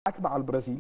معاك مع البرازيل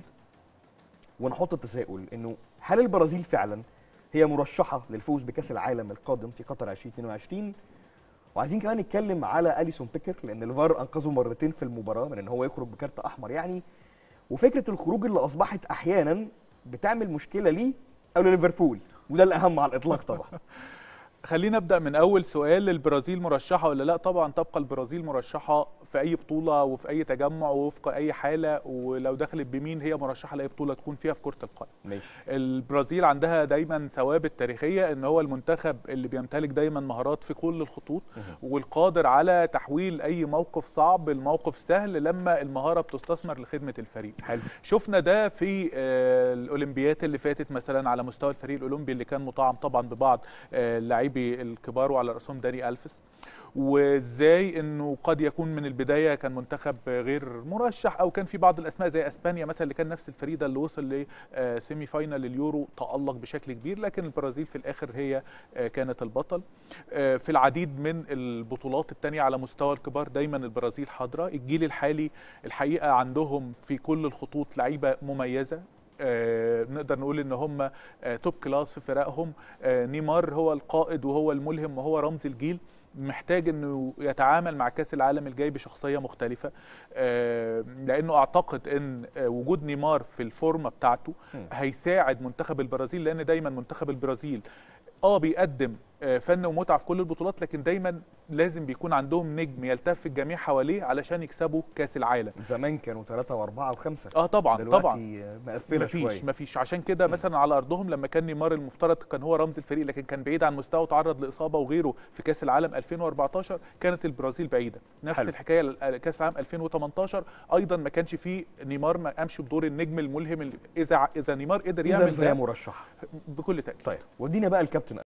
ونحط التساؤل انه هل البرازيل فعلا هي مرشحه للفوز بكاس العالم القادم في قطر 2022 وعايزين كمان نتكلم على اليسون بيكر لان الفار انقذه مرتين في المباراه من ان هو يخرج بكارت احمر يعني وفكره الخروج اللي اصبحت احيانا بتعمل مشكله ليه او لليفربول وده الاهم على الاطلاق طبعا خلينا نبدا من اول سؤال البرازيل مرشحه ولا لا طبعا تبقى البرازيل مرشحه في اي بطوله وفي اي تجمع ووفق اي حاله ولو دخلت بمين هي مرشحه لاي بطوله تكون فيها في كره القدم ماشي البرازيل عندها دايما ثوابت تاريخيه ان هو المنتخب اللي بيمتلك دايما مهارات في كل الخطوط والقادر على تحويل اي موقف صعب لموقف سهل لما المهاره بتستثمر لخدمه الفريق حلو شفنا ده في آه، الاولمبيات اللي فاتت مثلا على مستوى الفريق الاولمبي اللي كان مطعم طبعا ببعض آه، اللاعبي الكبار وعلى راسهم داني الفس وازاي انه قد يكون من البدايه كان منتخب غير مرشح او كان في بعض الاسماء زي اسبانيا مثلا اللي كان نفس الفريق ده اللي وصل لسيمي فاينال اليورو تالق بشكل كبير لكن البرازيل في الاخر هي آه، كانت البطل آه، في العديد من البطولات التانية على مستوى الكبار دايما البرازيل حاضره الجيل الحالي الحقيقه عندهم في كل الخطوط لعيبه مميزه آه، نقدر نقول ان هم آه، توب كلاس في فرقهم آه، نيمار هو القائد وهو الملهم وهو رمز الجيل محتاج انه يتعامل مع كاس العالم الجاي بشخصيه مختلفه آه، لانه اعتقد ان آه، وجود نيمار في الفورمه بتاعته مم. هيساعد منتخب البرازيل لان دايما منتخب البرازيل اه بيقدم آه، فن ومتعه في كل البطولات لكن دايما لازم بيكون عندهم نجم يلتف الجميع حواليه علشان يكسبوا كاس العالم زمان كانوا ثلاثة وأربعة وخمسة اه طبعا دلوقتي طبعا مقفلة مفيش شوية مفيش عشان كده مثلا على ارضهم لما كان نيمار المفترض كان هو رمز الفريق لكن كان بعيد عن مستوى تعرض لاصابه وغيره في كاس العالم 2014 كانت البرازيل بعيده نفس حلو. حلو. الحكايه ل- كاس العالم 2018 ايضا ما كانش فيه نيمار ما قامش بدور النجم الملهم اللي- اذا اذا نيمار قدر إذا يعمل فهي ده مرشحة بكل تاكيد طيب ودينا بقى الكابتن